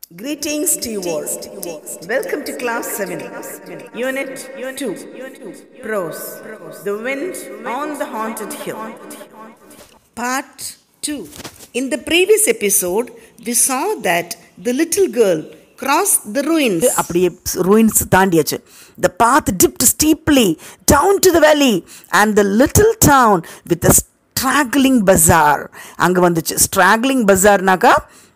Greetings to you all. Welcome to class 7, unit 2, prose, The Wind on the Haunted Hill. Part 2. In the previous episode, we saw that the little girl crossed the ruins. அப்படியே ruins தாண்டியாச்சு the path dipped steeply down to the valley and the little town with a straggling bazaar அங்க வந்துச்சு straggling bazaarனாக்கா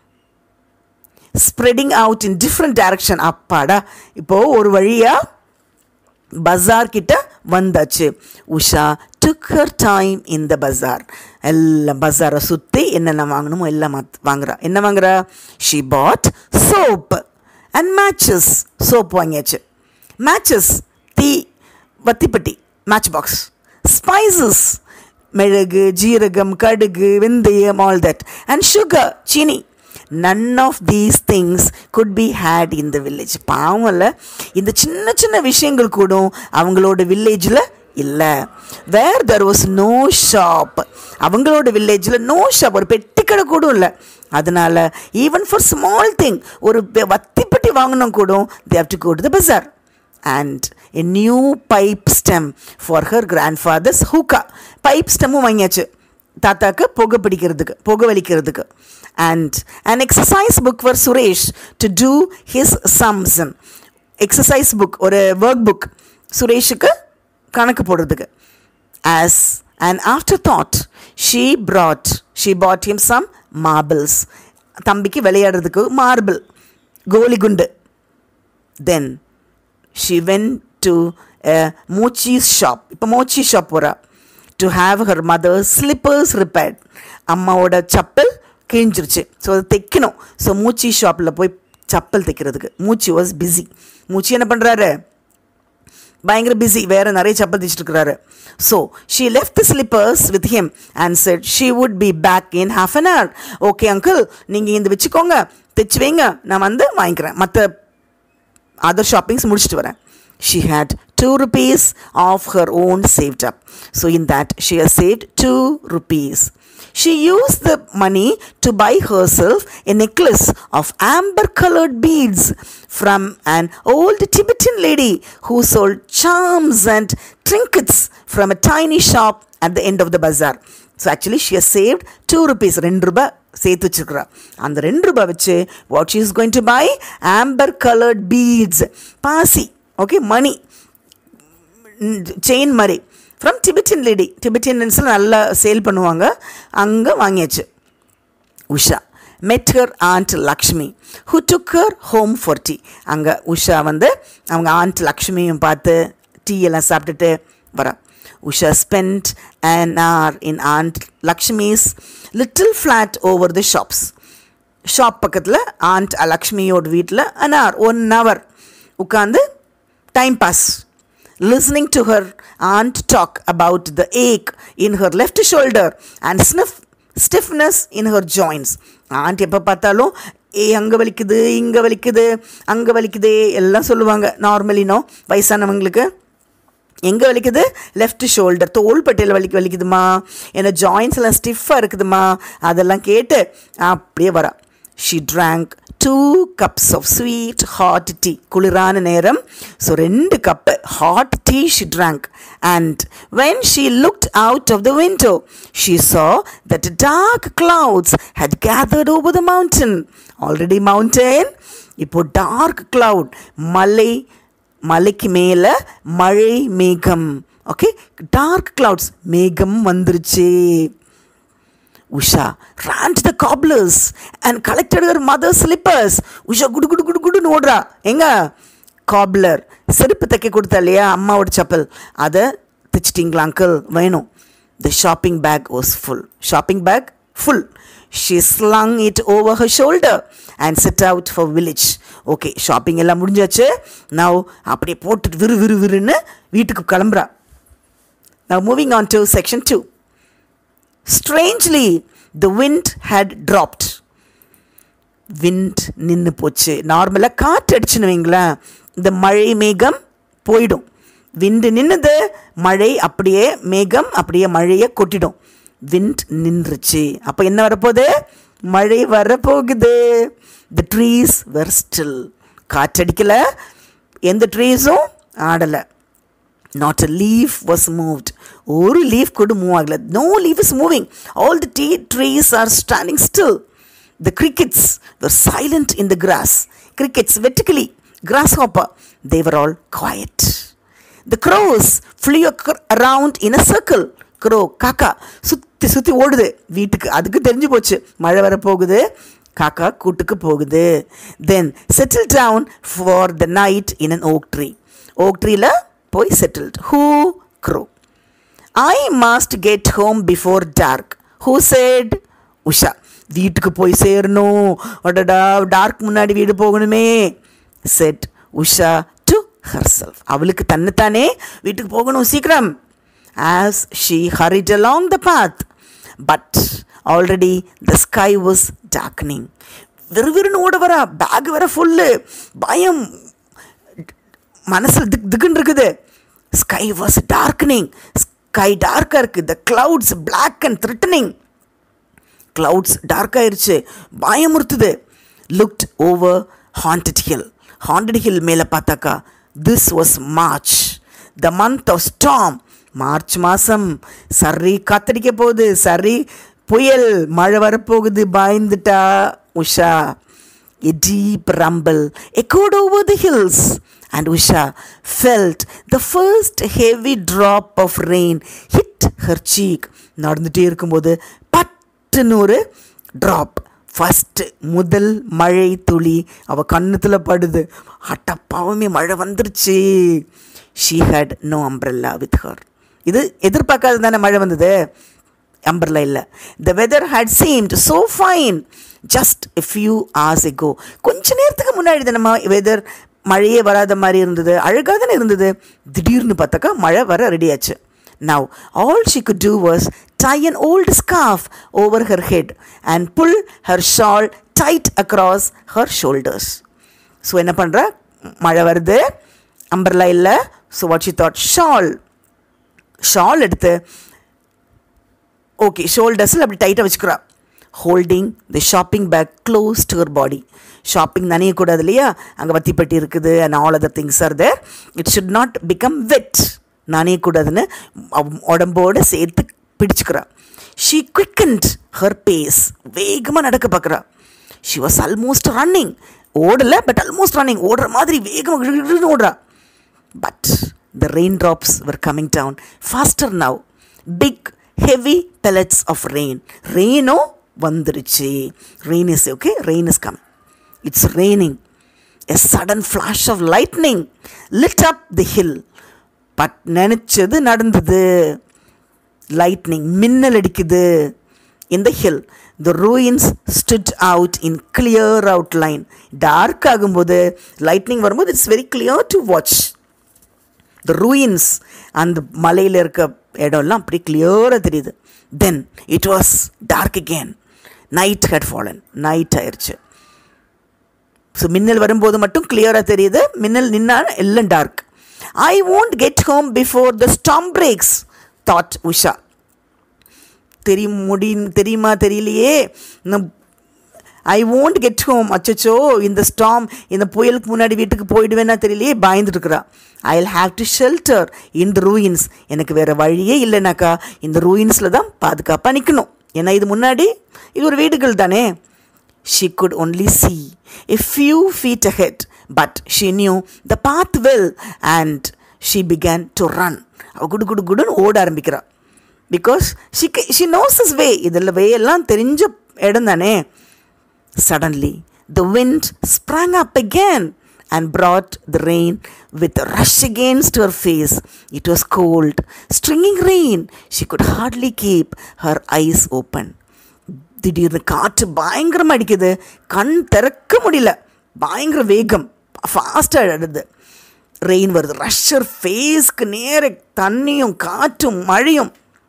spreading out in different direction அப்பாடா இப்போது ஒரு வழியாக பஜார் கிட்ட வந்தாச்சு Usha took her time in the bazaar எல்லாம் பஜாரை சுற்றி என்னென்ன வாங்கணுமோ எல்லாம் மாத் வாங்குறா என்ன வாங்குறா she bought soap and matches soap வாங்கியாச்சு மேட்சஸ் தீ வத்திப்பட்டி மேட்ச் பாக்ஸ் ஸ்பைசஸ் மிளகு ஜீரகம் கடுகு வெந்தயம் ஆல் தட் அண்ட் சுகர் சீனி none of these things could be had in the village பாவம்ல இந்த சின்ன சின்ன விஷயங்கள் கூட அவங்களோட வில்லேஜில் இல்லை where there was no shop அவங்களோட வில்லேஜில் நோ ஷாப் ஒரு பெட்டி கடை கூட இல்லை அதனால ஈவன் ஃபார் ஸ்மால் திங் ஒரு வத்திப்பட்டி வாங்கணும் கூட they have to go to the bazaar and a new pipe stem for her grandfather's hookah pipe ஸ்டெம்மும் வாங்கியாச்சு தாத்தாக்கு புகை பிடிக்கிறதுக்கு புகை வலிக்கிறதுக்கு and and exercise book for Suresh to do his sums exercise book ஒரு ஒர்க் புக் சுரேஷுக்கு கணக்கு போடுறதுக்கு as and after that she brought she bought him some marbles தம்பிக்கு விளையாடுறதுக்கு மார்பிள் கோலி குண்டு then she went to Muchi's shop இப்போ மூச்சி ஷாப் போகிறா to have her mother slippers repaired அம்மாவோட சப்பல் கிழிஞ்சிருச்சு ஸோ அதை தைக்கணும் ஸோ மூச்சி ஷாப்பில் போய் சப்பல் தைக்கிறதுக்கு மூச்சி வாஸ் பிஸி மூச்சி என்ன பண்ணுறாரு பயங்கர பிஸி வேறு நிறைய சப்பல் தைச்சிட்டு இருக்கிறாரு so she left the slippers with him and said she would be back in half an hour okay uncle நீங்கள் இந்த வச்சுக்கோங்க தைச்சு வைங்க நான் வந்து வாங்கிக்கிறேன் மற்ற அதர் ஷாப்பிங்ஸ் முடிச்சுட்டு வரேன் she had two rupees of her own saved up. So, in that, she has saved two rupees. She used the money to buy herself a necklace of amber colored beads from an old Tibetan lady who sold charms and trinkets from a tiny shop at the end of the bazaar. So actually she has saved two rupees ரெண்டு ரூபாய் சேர்த்து வச்சுருக்கிறா அந்த ரெண்டு ரூபாய் வச்சு what she is going to buy amber coloured beads பாசி okay மணி செயின் மாதிரி ஃப்ரம் டிபிட்டியன் லேடி டிபிட்டியன்ஸில் நல்லா சேல் பண்ணுவாங்க அங்கே வாங்கியாச்சு Usha met her aunt Lakshmi who took her home for tea அங்கே உஷா வந்து அவங்க ஆண்ட் லக்ஷ்மியும் பார்த்து டீ எல்லாம் சாப்பிட்டுட்டு வரா Usha spend an hour in aunt Lakshmi's little flat over the shops shop பக்கத்தில் ஆண்ட் லக்ஷ்மியோட வீட்டில் அன் ஆர் ஒன் ஹவர் உட்காந்து time pass, listening to her aunt talk about the ache in her left shoulder and sniff, stiffness in her joints. Aunt எப்போ பார்த்தாலும் ஏ அங்கே வலிக்குது இங்கே வலிக்குது அங்கே வலிக்குது எல்லாம் சொல்லுவாங்க நார்மலினோ வயசானவங்களுக்கு எங்கே வலிக்குது லெஃப்ட் ஷோல்டர் தோள்பட்டையில் வலிக்கு வலிக்குதுமா ஏன்னா ஜாயின்ஸ் எல்லாம் ஸ்டிஃபாக இருக்குதுமா அதெல்லாம் கேட்டு அப்படியே வரா she drank two cups of sweet hot tea குளிரான நேரம் ஸோ ரெண்டு cup hot tea she drank and when she looked out of the window she saw that dark clouds had gathered over the mountain already mountain இப்போ dark cloud மலை மலைக்கு மேலே மழை மேகம் ஓகே டார்க் கிளவுட்ஸ் மேகம் வந்துருச்சு Usha ran to the cobblers and collected her mother's slippers. Usha குடு குடு குடு குடுன்னு ஓடுறா எங்க காப்லர் செருப்பு தைக்க கொடுத்தா இல்லையா அம்மாவோட சப்பல் அதை தைச்சிட்டிங்களா அங்கிள் வேணும் the shopping bag was full shopping bag full she slung it over her shoulder and set out for village okay shopping எல்லாம் முடிஞ்சாச்சு நான் அப்படியே போட்டுட்டு விறு விறு விறுன்னு வீட்டுக்கு கிளம்புறா நான் moving on to section two strangely the wind had dropped wind நின்று போச்சு நார்மலாக காற்று அடிச்சுன்னு வைங்களேன் இந்த மழை மேகம் போயிடும் விண்டு நின்றுது மழை அப்படியே மேகம் அப்படியே மழையை கொட்டிடும் விண்ட் நின்றுச்சு அப்போ என்ன வரப்போகுது மழை வரப்போகுது த ட்ரீஸ் வெர் ஸ்டில் காற்றடிக்கல எந்த ட்ரீஸும் ஆடலை not a leaf was moved ஒரு லீஃப் கூட மூவ் ஆகல no leaf is moving all the tea trees are standing still the crickets were silent in the grass crickets vertically grasshopper they were all quiet the crows flew ac- around in a circle crow காக்கா சுற்றி சுற்றி ஓடுது வீட்டுக்கு அதுக்கு தெரிஞ்சு போச்சு மழை வர போகுது காக்கா கூட்டுக்கு போகுது then settle down for the night in an oak tree oak ட்ரீல போய் settled who crow I must get home before dark who said Usha வீட்டுக்கு போய் சேரணும் அடடா டார்க் முன்னாடி வீடு போகணுமே செட் உஷா டு ஹர்செல்ஃப் அவளுக்கு தன்னைத்தானே வீட்டுக்கு போகணும் சீக்கிரம் as she hurried along the path but already the sky was darkening விறுவிறுன்னு ஓட வரா பேக் வேற ஃபுல்லு பயம் மனசில் திக் திக்குன்னு இருக்குது ஸ்கை வாஸ் டார்க்னிங் ஸ்கை டார்க்காக இருக்குது the clouds black and threatening clouds dark ஆயிருச்சு பயமுறுத்துது looked over haunted hill haunted hill மேலே பார்த்தாக்கா this was March the month of storm March மாதம் சரி காத்தடிக்க போகுது சரி புயல் மழை வரப்போகுது பயந்துட்டா Usha A deep rumble echoed over the hills, and Usha felt the first heavy drop of rain hit her cheek. நடந்துட்டே இருக்கும்போது பட்டுன்னு ஒரு ட்ராப் ஃபஸ்ட்டு முதல் மழை துளி அவ கண்ணத்தில் படுது அட்ட பாவமே மழை வந்துருச்சு she had no umbrella with her இது எதிர்பார்க்காத தானே மழை வந்தது அம்பர்லா இல்லை the weather had seemed so fine just a few hours ago கொஞ்ச நேரத்துக்கு முன்னாடி தானே வெதர் மழையே வராத மாதிரி இருந்தது அழகாக தானே இருந்தது திடீர்னு பார்த்தாக்கா மழை வர ரெடி ஆச்சு now all she could do was tie an old scarf over her head and pull her shawl tight across her shoulders so என்ன பண்ணுறா மழை வருது அம்பர்லா இல்லை so what she thought shawl shawl எடுத்து ஓகே ஷோல்டர்ஸில் அப்படி டைட்டாக வச்சுக்கிறா holding the shopping bag close to her body shopping நனையக்கூடாது இல்லையா அங்கே வத்திப்பட்டி இருக்குது and all other things are there it should not become wet நனையக்கூடாதுன்னு அவ- உடம்போட சேர்த்து பிடிச்சுக்கிறா ஷீ குவிக்கண்ட் ஹர் பேஸ் வேகமாக நடக்க பார்க்குறா ஷி வாஸ் ஆல்மோஸ்ட் ரன்னிங் ஓடலை பட் ஆல்மோஸ்ட் ரன்னிங் ஓடுற மாதிரி வேகமாக ஓடுறா But the raindrops were coming down faster now. Big, heavy pellets of rain. Rain oh, வந்துருச்சு rain is okay rain is coming it's raining a sudden flash of lightning lit up the hill but நினச்சது நடந்தது lightning மின்னல் அடிக்குது in the hill the ruins stood out in clear outline dark ஆகும்போது lightning வரும்போது it's very clear to watch the ruins அந்த மலையில் இருக்க இடம்லாம் அப்படி கிளியராக தெரியுது then it was dark again night had fallen night ஆயிடுச்சு ஸோ மின்னல் வரும்போது மட்டும் கிளியராக தெரியுது மின்னல் நின்னா எல்லாம் dark I won't get home before the storm breaks thought Usha தெரியும் முடி தெரியுமா தெரியலையே இன்னும் ஐ won't கெட் ஹோம் அச்சச்சோ இந்த ஸ்டாம் இந்த புயலுக்கு முன்னாடி வீட்டுக்கு போயிடுவேன்னா தெரியலையே பயந்துட்டு இருக்கிறா I will have to shelter in the ruins எனக்கு வேறு வழியே இல்லைனாக்கா இந்த ரூயின்ஸில் தான் பாதுகாப்பாக நிற்கணும் ஏன்னா இது முன்னாடி இது ஒரு வீடுகள் தானே she could only see a few feet ahead, but she knew the path well and she began to run. அவ குடு குடு குடுன்னு ஓட ஆரம்பிக்கிறா because she she knows is way இதில் வே எல்லாம் தெரிஞ்ச இடம் தானே suddenly the wind sprang up again and brought the rain with a rush against her face. It was cold, stringing rain. She could hardly keep her eyes open. திடீர்னு காற்று பயங்கரமாக அடிக்குது கண் திறக்க முடியல பயங்கர வேகம் ஃபாஸ்ட்டாக அடுது ரெயின் வருது ரஷ்ஷர் ஃபேஸ்க்கு நேர தண்ணியும் காற்றும் மழையும்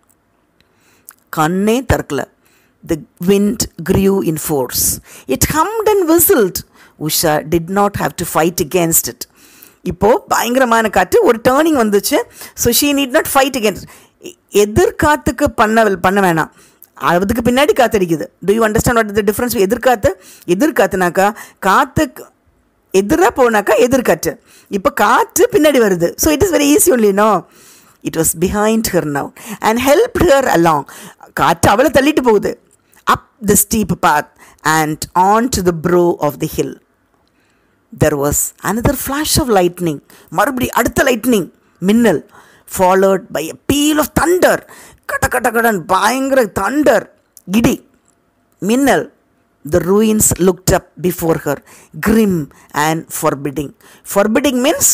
கண்ணே திறக்கல the wind grew in force it hummed and whistled Usha did not have to fight against it இப்போது பயங்கரமான காற்று ஒரு டேர்னிங் வந்துச்சு so she need not fight against எதிர்காத்துக்கு பண்ண பண்ண வேணாம் அதுக்கு பின்னாடி காத்தடிக்குது do you understand what the difference எதிர்காத்து எதிர்காத்துனாக்கா காற்று எதிராக போனாக்கா எதிர்காற்று இப்போ காற்று பின்னாடி வருது so it is very easy only no it was behind her now and help her along காற்று அவளை தள்ளிட்டு போகுது up the steep path and on to the brow of the hill there was another flash of lightning மறுபடி அடுத்த lightning மின்னல் followed by a peal of thunder கட கட கடன் பயங்கர தண்டர் இடி மின்னல் The ruins looked up before her, grim and forbidding. Forbidding means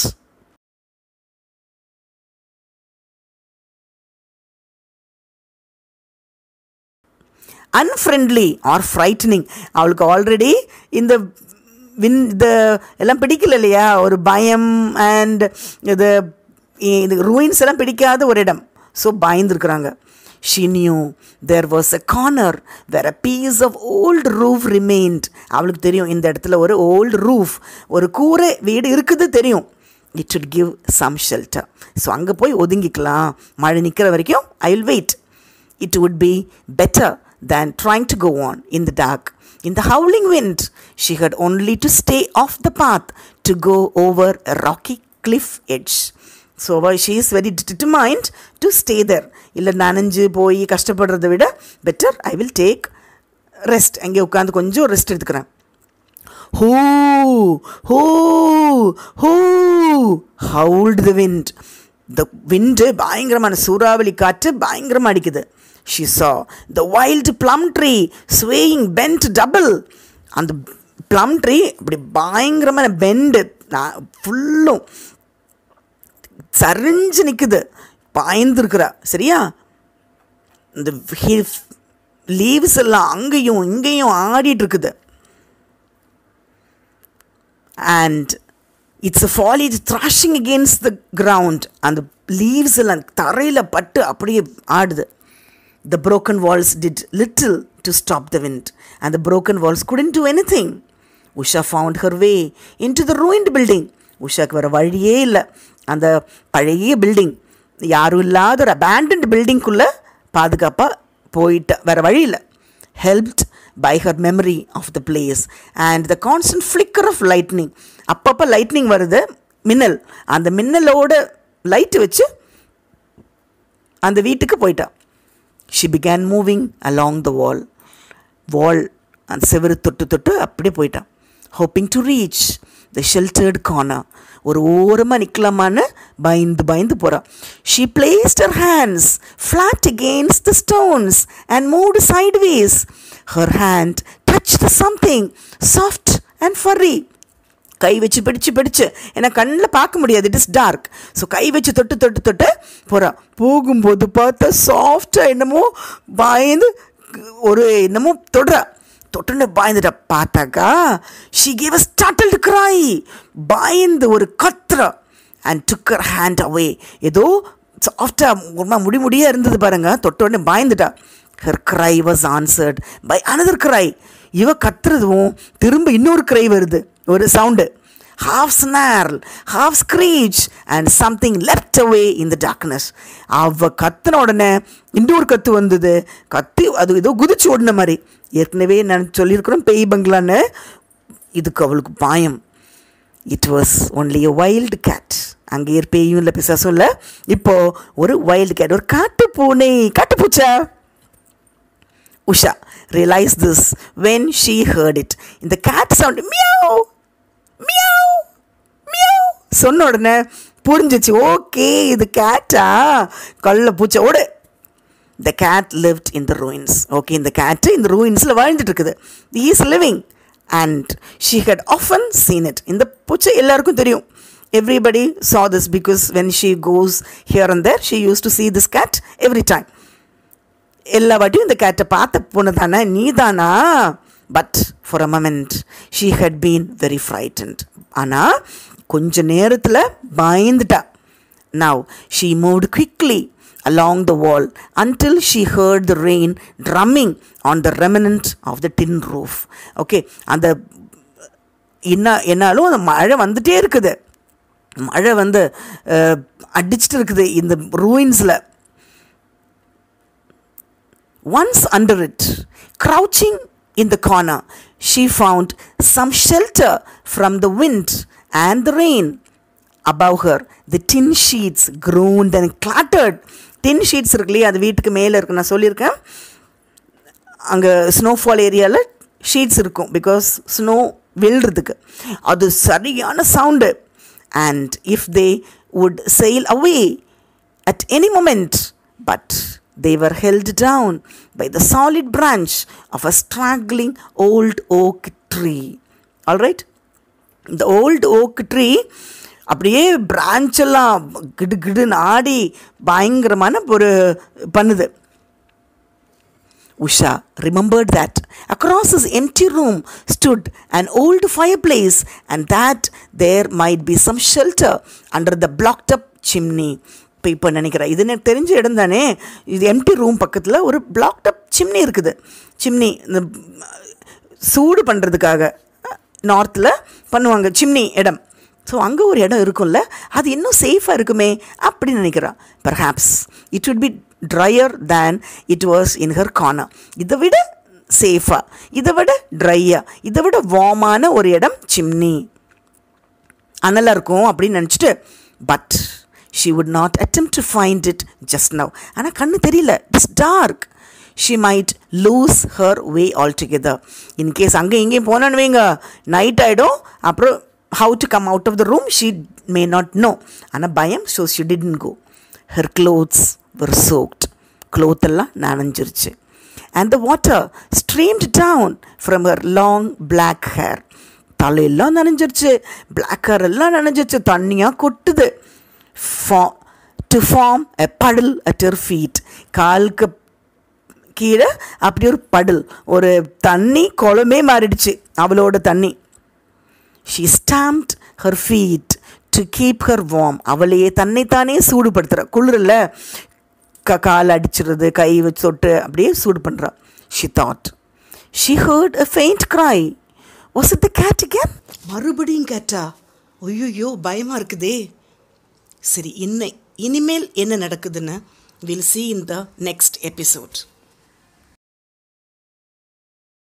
unfriendly or frightening அவளுக்கு ஆல்ரெடி இந்த வின் இந்த எல்லாம் பிடிக்கல இல்லையா ஒரு பயம் அண்ட் இது இது ரூயின்ஸ் எல்லாம் பிடிக்காத ஒரு இடம் ஸோ பயந்துருக்குறாங்க she knew there was a corner where a piece of old roof remained அவளுக்கு தெரியும் இந்த இடத்துல ஒரு ஓல்டு ரூஃப் ஒரு கூரை வீடு இருக்குது தெரியும் it should give some shelter so அங்கே போய் ஒதுங்கிக்கலாம் மழை நிற்கிற வரைக்கும் I will wait it would be better than trying to go on in the dark. In the howling wind, she had only to stay off the path to go over a rocky cliff edge. So she is very determined to stay there இல்லை நனைஞ்சு போய் கஷ்டப்படுறதை விட better I will take rest அங்கே உட்காந்து கொஞ்சம் rest எடுத்துக்கிறேன் whoo whoo whoo howled the wind the wind பயங்கரமான சூறாவளி காற்று பயங்கரமாக அடிக்குது she saw the wild plum tree swaying bent double அந்த ப்ளம் ட்ரீ அப்படி பயங்கரமான பெண்டு ஃபுல்லும் சரிஞ்சு நிற்குது பாய்ந்துருக்குறா சரியா இந்த லீவ்ஸ் எல்லாம் அங்கேயும் இங்கேயும் ஆடிட்டு இருக்குது and it's a foliage thrashing against the ground அந்த லீவ்ஸ் எல்லாம் தரையில் பட்டு அப்படியே ஆடுது The broken walls did little to stop the wind, and the broken walls couldn't do anything. Usha found her way into the ruined building. உஷாக்கு வேறு வழியே இல்லை அந்த பழைய பில்டிங் யாரும் இல்லாத ஒரு அபேண்டன்ட் பில்டிங்குள்ளே பாதுகாப்பாக போயிட்ட வேறு வழி இல்லை helped by her memory of the place and the constant flicker of lightning அப்பப்போ லைட்னிங் வருது மின்னல் அந்த மின்னலோட லைட்டு வச்சு அந்த வீட்டுக்கு போயிட்டான் she began moving along the wall wall அந்த செவரு தொட்டு தொட்டு அப்படியே போயிட்டான் hoping to reach the sheltered corner ஒரு ஓரமாக நிற்கலாமான்னு பயந்து பயந்து போகிறான் she placed her hands flat against the stones and moved sideways her hand touch the something soft and furry கை வச்சு பிடிச்சு பிடிச்சு ஏன்னா கண்ணில் பார்க்க முடியாது இட் இஸ் டார்க் ஸோ கை வச்சு தொட்டு தொட்டு தொட்டு போகிறான் போகும்போது பார்த்தா சாஃப்டாக என்னமோ பயந்து ஒரு என்னமோ தொடுறா தொட்டுன்னு பயந்துட்டா பார்த்தாக்கா she gave a startled cry பயந்து ஒரு கத்துற அண்ட் டுக்கர் ஹேண்ட் அவே ஏதோ சாஃப்டாக ஒரு முடி முடியாக இருந்தது பாருங்க தொட்டோடனே பயந்துட்டா her cry was answered by another cry இவ கத்துறதும் திரும்ப இன்னொரு கிரை வருது ஒரு sound half snarl half screech and something left away in the darkness அவ கத்துன உடனே இன்னொரு கத்து வந்தது கத்தி அது ஏதோ குதிச்சு ஓடின மாதிரி ஏற்கனவே நான் சொல்லியிருக்கிறோம் பேய் பங்களான்னு இதுக்கு அவளுக்கு பாயம் it was only a wild cat அங்கே பேயும் இல்லை பிசாசும் இல்லை இப்போது ஒரு வைல்டு கேட் ஒரு காட்டு பூனை காட்டுப்பூச்சா Usha realise this when she heard it இந்த cat sound miaow miaow miaow சொன்ன உடனே புரிஞ்சிச்சு ஓகே இது கேட்டா கல்ல பூச்சை ஓடு the cat lived in the ruins okay இந்த கேட்டு இந்த ரூயின்ஸில் வாழ்ந்துட்டு இருக்குது is living and she had often seen it இந்த பூச்சை எல்லாருக்கும் தெரியும் everybody saw this because when she goes here and there she used to see this cat every time எல்லா வாட்டியும் இந்த கேட்டை பார்த்த பொண்ணு தானே நீ தானா but for a moment she had been very frightened ஆனால் கொஞ்ச நேரத்தில் பயந்துட்டா now she moved quickly along the wall until she heard the rain drumming on the remnant of the tin roof okay அந்த என்ன என்னாலும் அந்த மழை வந்துட்டே இருக்குது மழை வந்து அடிச்சிட்டு இருக்குது இந்த ரூயின்ஸில் Once under it, crouching in the corner, she found some shelter from the wind and the rain. Above her, the tin sheets groaned and clattered. tin sheets இருக்கு இல்லையா அது வீட்டுக்கு மேலே இருக்கு நான் சொல்லியிருக்கேன் அங்கே ஸ்னோஃபால் ஏரியாவில் ஷீட்ஸ் இருக்கும் பிகாஸ் ஸ்னோ விழுறதுக்கு அது சரியான sound and if they would sail away at any moment but they were held down by the solid branch of a straggling old oak tree all right இந்த old oak tree அப்படியே branch எல்லாம் கிடு கிடுன்னு ஆடி பயங்கரமான ஒரு பண்ணுது Usha remembered that across his empty room stood an old fireplace and that there might be some shelter under the blocked up chimney. இப்போ இப்போ நினைக்கிறேன் இது எனக்கு தெரிஞ்ச இடம் தானே இது எம்டி ரூம் பக்கத்தில் ஒரு பிளாக்ட் அப் சிம்னி இருக்குது சிம்னி இந்த சூடு பண்ணுறதுக்காக நார்த்தில் பண்ணுவாங்க சிம்னி இடம் ஸோ அங்கே ஒரு இடம் இருக்கும்ல அது இன்னும் சேஃபாக இருக்குமே அப்படின்னு நினைக்கிறான் perhaps it would be drier than it was in her corner இதை விட சேஃபாக இதை விட ட்ரையாக இதை விட வார்மான ஒரு இடம் சிம்னி அனலாக இருக்கும் அப்படின்னு நினச்சிட்டு but she would not attempt to find it just now ஆனால் கண்ணு தெரியல it's dark she might lose her way altogether in case அங்கே இங்கேயும் போனான்னு வைங்க நைட் ஆகிடும் அப்புறம் how to come out of the room she may not know ஆனால் பயம் so she didn't go her clothes were soaked cloth எல்லாம் நனைஞ்சிருச்சு and the water streamed down from her long black hair தலையெல்லாம் நனைஞ்சிருச்சு black hair எல்லாம் நனைஞ்சிருச்சு தண்ணியாக கொட்டுது ஃபா to form a puddle at her feet காலுக்கு கீழே அப்படி ஒரு படல் ஒரு தண்ணி குளமே மாறிடுச்சு அவளோட தண்ணி she stamped her feet to keep her warm அவளையே தன்னைத்தானே சூடுபடுத்துகிற குளிரில் க கால் அடிச்சிடுறது கை வச்சு தொட்டு அப்படியே சூடு பண்ணுறா she thought she heard a faint cry was it the cat again மறுபடியும் கேட்டா ஐயோ பயமாக இருக்குதே சரி இன்னை இனிமேல் என்ன நடக்குதுன்னு will see in the next episode